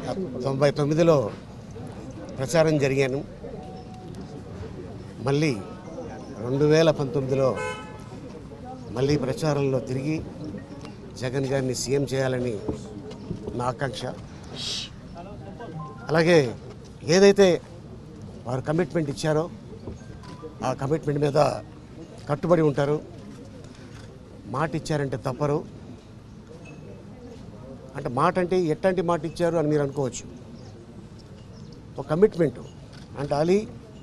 తొంభై తొమ్మిదిలో ప్రచారం జరిగాను మళ్ళీ రెండు వేల పంతొమ్మిదిలో మళ్ళీ ప్రచారంలో తిరిగి జగన్ గారిని సీఎం చేయాలని నా ఆకాంక్ష అలాగే ఏదైతే వారు కమిట్మెంట్ ఇచ్చారో ఆ కమిట్మెంట్ మీద కట్టుబడి ఉంటారు మాట ఇచ్చారంటే తప్పరు అంటే మాట అంటే ఎట్లాంటి మాట ఇచ్చారు అని మీరు అనుకోవచ్చు ఒక కమిట్మెంట్ అంటే అలీ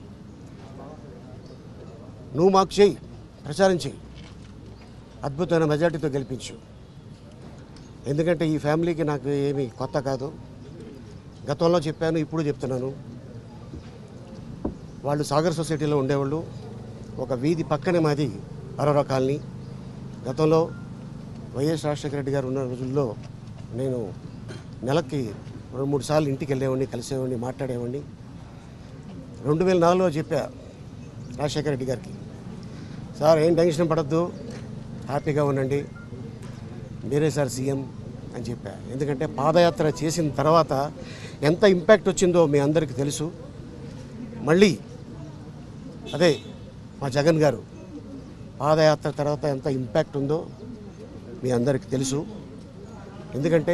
నువ్వు మాకు చెయ్యి ప్రచారం చెయ్యి అద్భుతమైన మెజార్టీతో గెలిపించు ఎందుకంటే ఈ ఫ్యామిలీకి నాకు ఏమీ కొత్త కాదు గతంలో చెప్పాను ఇప్పుడు చెప్తున్నాను వాళ్ళు సాగర్ సొసైటీలో ఉండేవాళ్ళు ఒక వీధి పక్కనే మాది అరోరా కాలనీ గతంలో వైఎస్ రాజశేఖర రెడ్డి గారు ఉన్న రోజుల్లో నేను నెలకి రెండు మూడు సార్లు ఇంటికి వెళ్ళేవాడిని కలిసేవాడిని మాట్లాడేవాడిని రెండు వేల నాలుగులో చెప్పా రాజశేఖర రెడ్డి గారికి సార్ ఏం టెన్షన్ పడద్దు హ్యాపీగా ఉండండి మీరే సార్ సీఎం అని చెప్పా ఎందుకంటే పాదయాత్ర చేసిన తర్వాత ఎంత ఇంపాక్ట్ వచ్చిందో మీ అందరికీ తెలుసు మళ్ళీ అదే మా జగన్ గారు పాదయాత్ర తర్వాత ఎంత ఇంపాక్ట్ ఉందో మీ అందరికీ తెలుసు ఎందుకంటే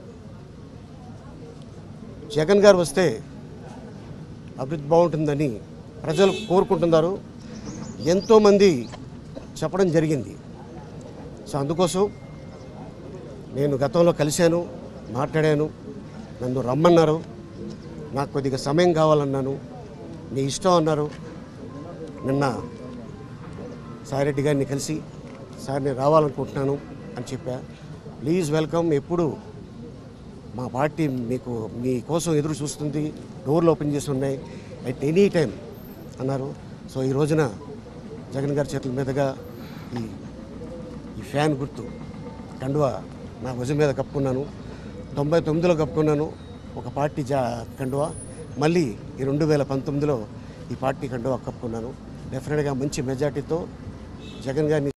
జగన్ గారు వస్తే అభివృద్ధి బాగుంటుందని ప్రజలు కోరుకుంటున్నారు ఎంతోమంది చెప్పడం జరిగింది సో అందుకోసం నేను గతంలో కలిశాను మాట్లాడాను నన్ను రమ్మన్నారు నాకు కొద్దిగా సమయం కావాలన్నాను మీ ఇష్టం అన్నారు నిన్న సాయిరెడ్డి గారిని కలిసి సార్ నేను రావాలనుకుంటున్నాను అని చెప్పా ప్లీజ్ వెల్కమ్ ఎప్పుడు మా పార్టీ మీకు మీకోసం ఎదురు చూస్తుంది డోర్లు ఓపెన్ చేసి ఉన్నాయి అట్ ఎనీ టైం అన్నారు సో ఈ రోజున జగన్ గారి చేతుల మీదుగా ఈ ఈ ఫ్యాన్ గుర్తు కండువా నా భుజం మీద కప్పుకున్నాను తొంభై తొమ్మిదిలో కప్పుకున్నాను ఒక పార్టీ జా కండువా మళ్ళీ ఈ రెండు వేల పంతొమ్మిదిలో ఈ పార్టీ కండువా కప్పుకున్నాను డెఫినెట్గా మంచి మెజార్టీతో జగన్ గారిని